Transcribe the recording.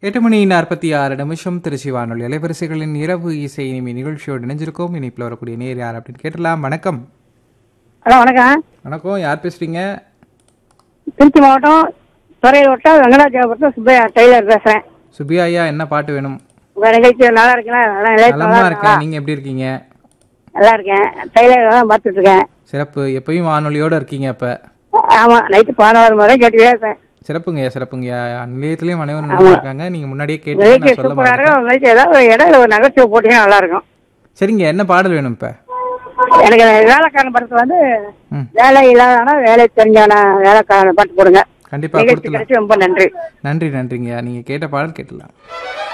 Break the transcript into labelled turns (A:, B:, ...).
A: எட்டு மணி நாற்பத்தி ஆறு நிமிஷம் திருச்சி வானொலி அலைவரிசைகளின் இரவு இசை இனிமை நிகழ்ச்சியோடு இணைஞ்சிருக்கோம் இனிப்பில் வரக்கூடிய நேர் யார் அப்படின்னு கேட்டலாம் வணக்கம்
B: ஹலோ வணக்கம்
A: வணக்கம் யார் பேசுறீங்க
B: திருச்சி மாவட்டம் துறையூர் வட்டம் வெங்கடாஜாபுரத்தில் சுப்பையா டெய்லர் பேசுகிறேன்
A: சுபியா ஐயா என்ன பாட்டு வேணும்
B: உங்கள் நிகழ்ச்சி நல்லா இருக்கீங்களா நல்லா நிலையத்து
A: நலமா
B: நல்லா
A: இருக்கேன்
B: இருக்கா
A: நீங்க எப்படி இருக்கீங்க
B: நல்லா இருக்கேன் டெய்லர் தான் பார்த்துட்டு இருக்கேன்
A: சிறப்பு எப்பயும் வானொலியோட இருக்கீங்க அப்ப
B: ஆமாம் நைட்டு பதினோரு முறை கேட்டுக்கிட்டே இருக்கேன்
A: சிறப்புங்க சிறப்புங்க நிலையத்திலயும் அனைவரும் நல்லா இருக்காங்க நீங்க முன்னாடியே கேட்டு
B: நிகழ்ச்சி
A: நான் சொல்ல
B: சூப்பராக
A: மாட்டேன்
B: இருக்கும் நிகழ்ச்சி ஏதாவது ஒரு இடையில ஒரு நகைச்சுவை போட்டிங்கன்னா நல்லா இருக்கும்
A: சரிங்க என்ன பாடல் வேணும் இப்ப
B: எனக்கு வேலைக்காரன் படத்தில் வந்து
A: ம்
B: வேலை இல்லாதவனா வேலை தெரிஞ்சவன வேலைக்காரன் பாட்டு போடுங்க
A: கண்டிப்பா
B: நிகழ்ச்சி
A: கொடுக்கலாம்
B: கிடைச்சி ரொம்ப நன்றி
A: நன்றி நன்றிங்க நீங்க கேட்ட பாடல் கேட்டலாம்